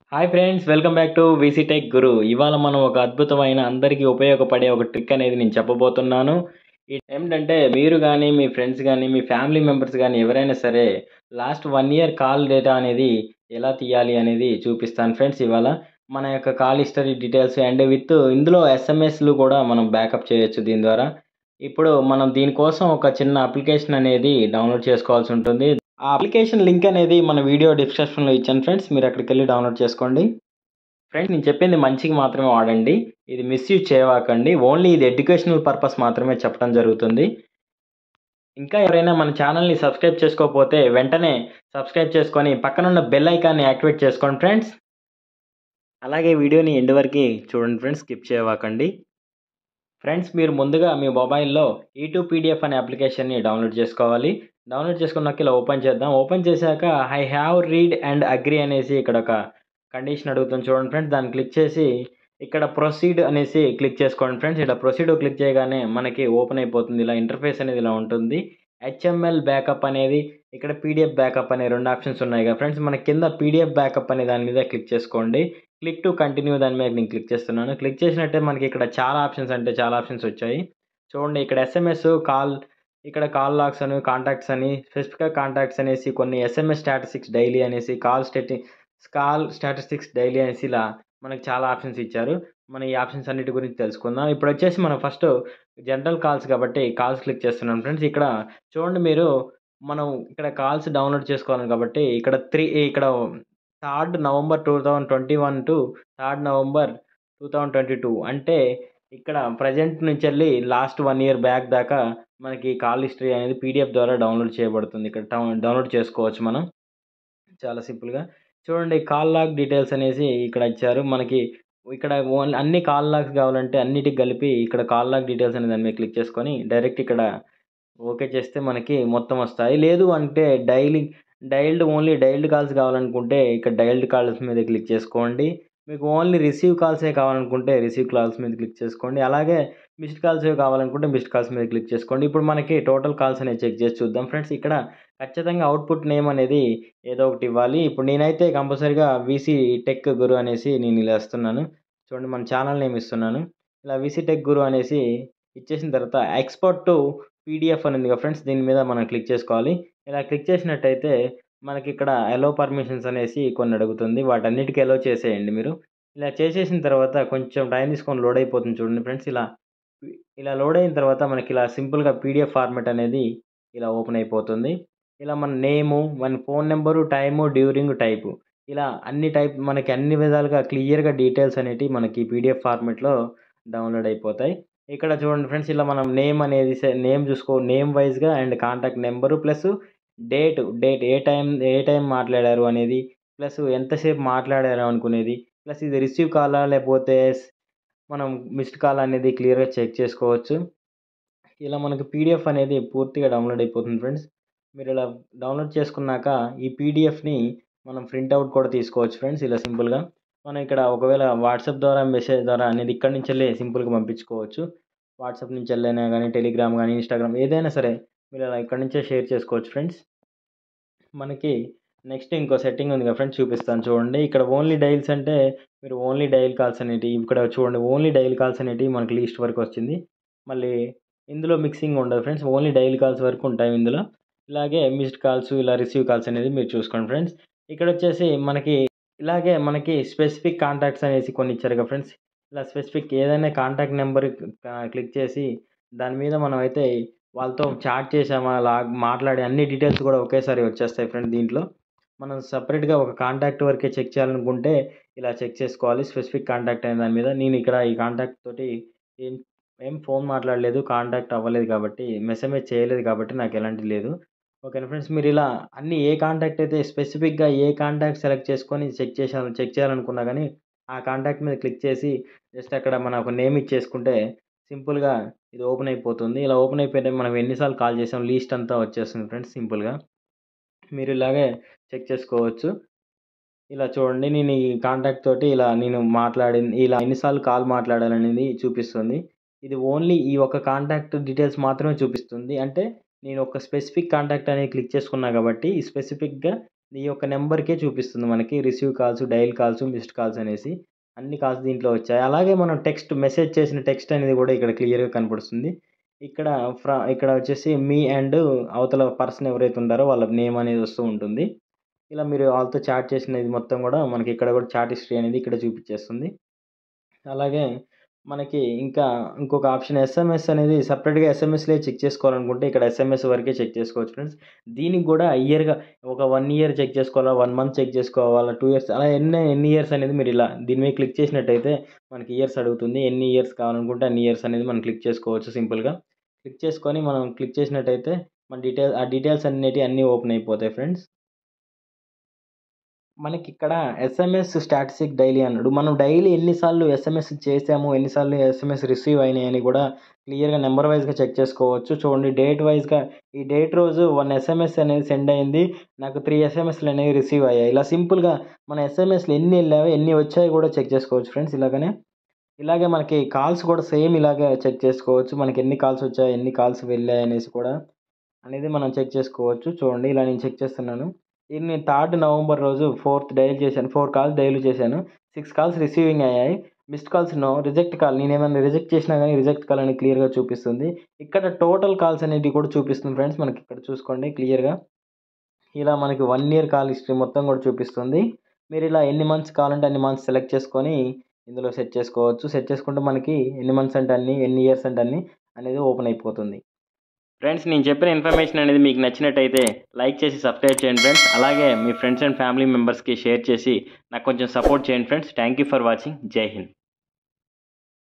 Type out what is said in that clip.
hi friends welcome back to VC tech guru ఇవాళ మనం ఒక అద్భుతమైన అందరికీ ఉపయోగపడే ఒక ట్రిక్ అనేది నేను చెప్పబోతున్నాను ఇది ఏమిటంటే మీరు కానీ మీ ఫ్రెండ్స్ కానీ మీ ఫ్యామిలీ మెంబర్స్ కానీ ఎవరైనా సరే last one year call data అనేది ఎలా తీయాలి అనేది చూపిస్తాను ఫ్రెండ్స్ ఇవాళ మన యొక్క call history details and with ఇందులో ఎస్ఎంఎస్లు కూడా మనం బ్యాకప్ చేయొచ్చు దీని ద్వారా ఇప్పుడు మనం దీనికోసం ఒక చిన్న అప్లికేషన్ అనేది డౌన్లోడ్ చేసుకోవాల్సి ఉంటుంది ఆ అప్లికేషన్ లింక్ అనేది మన వీడియో డిస్క్రిప్షన్లో ఇచ్చాను ఫ్రెండ్స్ మీరు అక్కడికి వెళ్ళి డౌన్లోడ్ చేసుకోండి ఫ్రెండ్స్ నేను చెప్పింది మంచికి మాత్రమే వాడండి ఇది మిస్యూజ్ చేయవాకండి ఓన్లీ ఇది ఎడ్యుకేషనల్ పర్పస్ మాత్రమే చెప్పడం జరుగుతుంది ఇంకా ఎవరైనా మన ఛానల్ని సబ్స్క్రైబ్ చేసుకోకపోతే వెంటనే సబ్స్క్రైబ్ చేసుకొని పక్కనున్న బెల్ ఐకాన్ని యాక్టివేట్ చేసుకోండి ఫ్రెండ్స్ అలాగే వీడియోని ఎండ్ వరకు చూడండి ఫ్రెండ్స్ స్కిప్ చేయవాకండి ఫ్రెండ్స్ మీరు ముందుగా మీ మొబైల్లో ఈ టూ పీడిఎఫ్ అనే అప్లికేషన్ని డౌన్లోడ్ చేసుకోవాలి డౌన్లోడ్ చేసుకున్నాక ఇలా ఓపెన్ చేద్దాం ఓపెన్ చేశాక I have read and agree అనేసి ఇక్కడ ఒక కండిషన్ అడుగుతుంది చూడండి ఫ్రెండ్స్ దాన్ని క్లిక్ చేసి ఇక్కడ ప్రొసీడ్ అనేసి క్లిక్ చేసుకోండి ఫ్రెండ్స్ ఇలా ప్రొసీడ్ క్లిక్ చేయగానే మనకి ఓపెన్ అయిపోతుంది ఇలా ఇంటర్ఫేస్ అనేది ఇలా ఉంటుంది హెచ్ఎంఎల్ బ్యాకప్ అనేది ఇక్కడ పీడిఎఫ్ బ్యాకప్ అనే రెండు ఆప్షన్స్ ఉన్నాయి కదా ఫ్రెండ్స్ మన కింద పీడిఎఫ్ బ్యాకప్ అనే దాని మీద క్లిక్ చేసుకోండి క్లిక్ టు కంటిన్యూ దాని మీద నేను క్లిక్ చేస్తున్నాను క్లిక్ చేసినట్టే మనకి ఇక్కడ చాలా ఆప్షన్స్ అంటే చాలా ఆప్షన్స్ వచ్చాయి చూడండి ఇక్కడ ఎస్ఎంఎస్ కాల్ ఇక్కడ కాల్ లాగ్స్ అని కాంటాక్ట్స్ అని స్పెసిఫిక్గా కాంటాక్ట్స్ అనేసి కొన్ని ఎస్ఎంఎస్ స్టాటిస్టిక్స్ డైలీ అనేసి కాల్ స్టేటి కాల్ స్టాటిస్టిక్స్ డైలీ అనేసి ఇలా మనకి చాలా ఆప్షన్స్ ఇచ్చారు మన ఈ ఆప్షన్స్ అన్నిటి గురించి తెలుసుకుందాం ఇప్పుడు వచ్చేసి మనం ఫస్ట్ జనరల్ కాల్స్ కాబట్టి కాల్స్ క్లిక్ చేస్తున్నాం ఫ్రెండ్స్ ఇక్కడ చూడండి మీరు మనం ఇక్కడ కాల్స్ డౌన్లోడ్ చేసుకోవాలి కాబట్టి ఇక్కడ త్రీ ఇక్కడ third November two thousand twenty one to third November two thousand twenty two అంటే ఇక్కడ ప్రజెంట్ నుంచి వెళ్ళి లాస్ట్ వన్ ఇయర్ బ్యాక్ దాకా మనకి కాల్ హిస్టరీ అనేది పీడిఎఫ్ ద్వారా డౌన్లోడ్ చేయబడుతుంది ఇక్కడ డౌన్లోడ్ చేసుకోవచ్చు మనం చాలా సింపుల్గా చూడండి కాల్ లాగ్ డీటెయిల్స్ అనేసి ఇక్కడ ఇచ్చారు మనకి ఇక్కడ ఓన్లీ అన్ని కాల్ లాగ్స్ కావాలంటే అన్నిటికి కలిపి ఇక్కడ కాల్ లాగ్ డీటెయిల్స్ అనే దాని మీద క్లిక్ చేసుకొని డైరెక్ట్ ఇక్కడ ఓకే చేస్తే మనకి మొత్తం వస్తాయి లేదు అంటే daily dialled only dialled calls కావాలనుకుంటే ఇక్కడ డైల్డ్ కాల్స్ మీద క్లిక్ చేసుకోండి మీకు ఓన్లీ రిసీవ్ కాల్సే కావాలనుకుంటే రిసీవ్ కాల్స్ మీద క్లిక్ చేసుకోండి అలాగే మిస్డ్ కాల్స్ కావాలనుకుంటే మిస్డ్ కాల్స్ మీద క్లిక్ చేసుకోండి ఇప్పుడు మనకి టోటల్ కాల్స్ అనేది చెక్ చేసి చూద్దాం ఫ్రెండ్స్ ఇక్కడ ఖచ్చితంగా అవుట్పుట్ నేమ్ అనేది ఏదో ఒకటి ఇవ్వాలి ఇప్పుడు నేనైతే కంపల్సరీగా వీసీ టెక్ గురు అనేసి నేను ఇలా ఇస్తున్నాను చూడండి మన ఛానల్ నేమ్ ఇస్తున్నాను ఇలా వీసీ టెక్ గురు అనేసి ఇచ్చేసిన తర్వాత ఎక్స్పోర్ట్ టు పీడిఎఫ్ అని ఉంది కదా ఫ్రెండ్స్ దీని మీద మనం క్లిక్ చేసుకోవాలి ఇలా క్లిక్ చేసినట్టయితే మనకి ఇక్కడ ఎలో పర్మిషన్స్ అనేసి కొన్ని అడుగుతుంది వాటన్నిటికీ ఎలో చేసేయండి మీరు ఇలా చేసేసిన తర్వాత కొంచెం టైం తీసుకొని లోడ్ అయిపోతుంది చూడండి ఫ్రెండ్స్ ఇలా ఇలా లోడ్ అయిన తర్వాత మనకి ఇలా సింపుల్గా పీడిఎఫ్ ఫార్మెట్ అనేది ఇలా ఓపెన్ అయిపోతుంది ఇలా మన నేము మన phone number time during type ఇలా అన్ని టైప్ మనకి అన్ని విధాలుగా క్లియర్గా డీటెయిల్స్ అనేవి మనకి పీడిఎఫ్ ఫార్మెట్లో డౌన్లోడ్ అయిపోతాయి ఇక్కడ చూడండి ఫ్రెండ్స్ ఇలా మనం నేమ్ అనేది నేమ్ చూసుకో నేమ్ వైజ్గా and contact number plus date date ఏ టైం ఏ టైం మాట్లాడారు అనేది ప్లస్ ఎంతసేపు మాట్లాడారు అనుకునేది ప్లస్ ఇది రిసీవ్ కాలా లేకపోతే మనం మిస్డ్ కాల్ అనేది క్లియర్గా చెక్ చేసుకోవచ్చు ఇలా మనకి పీడిఎఫ్ అనేది పూర్తిగా డౌన్లోడ్ అయిపోతుంది ఫ్రెండ్స్ మీరు ఇలా డౌన్లోడ్ చేసుకున్నాక ఈ పీడిఎఫ్ని మనం ప్రింట్అవుట్ కూడా తీసుకోవచ్చు ఫ్రెండ్స్ ఇలా సింపుల్గా మనం ఇక్కడ ఒకవేళ వాట్సాప్ ద్వారా మెసేజ్ ద్వారా అనేది ఇక్కడ నుంచి వెళ్ళి సింపుల్గా పంపించుకోవచ్చు వాట్సాప్ నుంచి వెళ్ళైనా కానీ టెలిగ్రామ్ కానీ ఇన్స్టాగ్రామ్ ఏదైనా సరే మీరు అలా ఇక్కడ నుంచే షేర్ చేసుకోవచ్చు ఫ్రెండ్స్ మనకి నెక్స్ట్ ఇంకో సెట్టింగ్ ఉంది కదా ఫ్రెండ్స్ చూపిస్తాను చూడండి ఇక్కడ ఓన్లీ డైల్స్ అంటే మీరు ఓన్లీ డైల్ కాల్స్ అనేటివి ఇక్కడ చూడండి ఓన్లీ డైల్ కాల్స్ అనేటివి మనకి లీస్ట్ వరకు వచ్చింది మళ్ళీ ఇందులో మిక్సింగ్ ఉండదు ఫ్రెండ్స్ ఓన్లీ డైల్ కాల్స్ వరకు ఉంటాయి ఇందులో ఇలాగే మిస్డ్ కాల్స్ ఇలా రిసీవ్ కాల్స్ అనేది మీరు చూసుకోండి ఫ్రెండ్స్ ఇక్కడ వచ్చేసి మనకి ఇలాగే మనకి స్పెసిఫిక్ కాంటాక్ట్స్ అనేసి కొన్ని ఇచ్చారు కదా ఫ్రెండ్స్ ఇలా స్పెసిఫిక్ ఏదైనా కాంటాక్ట్ నెంబర్ క్లిక్ చేసి దాని మీద మనం అయితే వాళ్ళతో చాట్ చేసామా అలా మాట్లాడే అన్ని డీటెయిల్స్ కూడా ఒకేసారి వచ్చేస్తాయి ఫ్రెండ్ దీంట్లో మనం సపరేట్గా ఒక కాంటాక్ట్ వరకే చెక్ చేయాలనుకుంటే ఇలా చెక్ చేసుకోవాలి స్పెసిఫిక్ కాంటాక్ట్ అనే దాని మీద నేను ఇక్కడ ఈ కాంటాక్ట్ తోటి ఏం ఏం ఫోన్ మాట్లాడలేదు కాంటాక్ట్ అవ్వలేదు కాబట్టి మెసేజ్ చేయలేదు కాబట్టి నాకు ఎలాంటి లేదు ఓకేనా ఫ్రెండ్స్ మీరు ఇలా అన్ని ఏ కాంటాక్ట్ అయితే స్పెసిఫిక్గా ఏ కాంటాక్ట్ సెలెక్ట్ చేసుకొని చెక్ చేసాను చెక్ చేయాలనుకున్నా కానీ ఆ కాంటాక్ట్ మీద క్లిక్ చేసి జస్ట్ అక్కడ మనం ఒక నేమ్ ఇచ్చేసుకుంటే సింపుల్గా ఇది ఓపెన్ అయిపోతుంది ఇలా ఓపెన్ అయిపోయితే మనం ఎన్నిసార్లు కాల్ చేసాం లీస్ట్ అంతా వచ్చేస్తుంది ఫ్రెండ్స్ సింపుల్గా మీరు ఇలాగే చెక్ చేసుకోవచ్చు ఇలా చూడండి నేను ఈ కాంటాక్ట్ తోటి ఇలా నేను మాట్లాడింది ఇలా ఎన్నిసార్లు కాల్ మాట్లాడాలనేది చూపిస్తుంది ఇది ఓన్లీ ఈ ఒక కాంటాక్ట్ డీటెయిల్స్ మాత్రమే చూపిస్తుంది అంటే నేను ఒక స్పెసిఫిక్ కాంటాక్ట్ అనేది క్లిక్ చేసుకున్నా కాబట్టి ఈ స్పెసిఫిక్గా ఈ యొక్క నెంబర్కే చూపిస్తుంది మనకి receive calls dial calls missed calls అనేసి అన్ని కాల్స్ దీంట్లో వచ్చాయి అలాగే మనం టెక్స్ట్ మెసేజ్ చేసిన టెక్స్ట్ అనేది కూడా ఇక్కడ క్లియర్గా కనపడుతుంది ఇక్కడ ఫ్రా ఇక్కడ వచ్చేసి మీ అండ్ అవతల పర్సన్ ఎవరైతే ఉంటారో వాళ్ళ నేమ్ అనేది వస్తూ ఉంటుంది ఇలా మీరు వాళ్ళతో చాట్ చేసినది మొత్తం కూడా మనకి ఇక్కడ కూడా చాట్ హిస్టరీ అనేది ఇక్కడ చూపించేస్తుంది అలాగే మనకి ఇంకా ఇంకొక ఆప్షన్ ఎస్ఎంఎస్ అనేది సపరేట్గా ఎస్ఎంఎస్లే చెక్ చేసుకోవాలనుకుంటే ఇక్కడ ఎస్ఎంఎస్ వరకే చెక్ చేసుకోవచ్చు ఫ్రెండ్స్ దీనికి కూడా ఇయర్గా ఒక వన్ ఇయర్ చెక్ చేసుకోవాలా వన్ మంత్ చెక్ చేసుకోవాలా టూ ఇయర్స్ అలా ఎన్ని ఎన్ని ఇయర్స్ అనేది మీరు ఇలా దీని మీద క్లిక్ చేసినట్టయితే మనకి ఇయర్స్ అడుగుతుంది ఎన్ని ఇయర్స్ కావాలనుకుంటే అన్ని ఇయర్స్ అనేది మనం క్లిక్ చేసుకోవచ్చు సింపుల్గా క్లిక్ చేసుకొని మనం క్లిక్ చేసినట్టయితే మన డీటెయిల్ ఆ డీటెయిల్స్ అన్నిటి అన్నీ ఓపెన్ అయిపోతాయి ఫ్రెండ్స్ మనకి ఇక్కడ ఎస్ఎంఎస్ స్టాటిస్టిక్ డైలీ అన్నాడు మనం డైలీ ఎన్నిసార్లు ఎస్ఎంఎస్ చేసాము ఎన్నిసార్లు ఎస్ఎంఎస్ రిసీవ్ అయినాయి అని కూడా క్లియర్గా నెంబర్ వైజ్గా చెక్ చేసుకోవచ్చు చూడండి డేట్ వైజ్గా ఈ డేట్ రోజు వన్ ఎస్ఎంఎస్ అనేది సెండ్ అయింది నాకు త్రీ ఎస్ఎంఎస్లు అనేవి రిసీవ్ అయ్యాయి ఇలా సింపుల్గా మన ఎస్ఎంఎస్లు ఎన్ని వెళ్ళావో ఎన్ని వచ్చాయో కూడా చెక్ చేసుకోవచ్చు ఫ్రెండ్స్ ఇలాగనే ఇలాగే మనకి కాల్స్ కూడా సేమ్ ఇలాగే చెక్ చేసుకోవచ్చు మనకి ఎన్ని కాల్స్ వచ్చాయి ఎన్ని కాల్స్ వెళ్ళాయి అనేసి కూడా అనేది మనం చెక్ చేసుకోవచ్చు చూడండి ఇలా నేను చెక్ చేస్తున్నాను ఇది నేను థర్డ్ నవంబర్ రోజు ఫోర్త్ డైల్ చేశాను ఫోర్ కాల్స్ డైల్ చేశాను సిక్స్ కాల్స్ రిసీవింగ్ అయ్యాయి missed calls no reject call నేను ఏమైనా రిజెక్ట్ చేసినా కానీ రిజెక్ట్ కాల్ అని క్లియర్గా చూపిస్తుంది ఇక్కడ టోటల్ కాల్స్ అనేవి కూడా చూపిస్తుంది ఫ్రెండ్స్ మనకి ఇక్కడ చూసుకోండి క్లియర్గా ఇలా మనకి వన్ ఇయర్ కాల్ హిస్టరీ మొత్తం కూడా చూపిస్తుంది మీరు ఇలా ఎన్ని మంత్స్ కావాలంటే అన్ని మంత్స్ సెలెక్ట్ చేసుకొని ఇందులో సెట్ చేసుకోవచ్చు సెట్ చేసుకుంటే మనకి ఎన్ని మంత్స్ అంటే అన్ని ఎన్ని ఇయర్స్ అంటే అన్ని అనేది ఓపెన్ అయిపోతుంది ఫ్రెండ్స్ నేను చెప్పిన ఇన్ఫర్మేషన్ అనేది మీకు నచ్చినట్టయితే లైక్ చేసి సబ్స్క్రైబ్ చేయండి ఫ్రెండ్స్ అలాగే మీ ఫ్రెండ్స్ అండ్ ఫ్యామిలీ మెంబర్స్కి షేర్ చేసి నాకు కొంచెం సపోర్ట్ చేయండి friends thank you for watching జై హింద్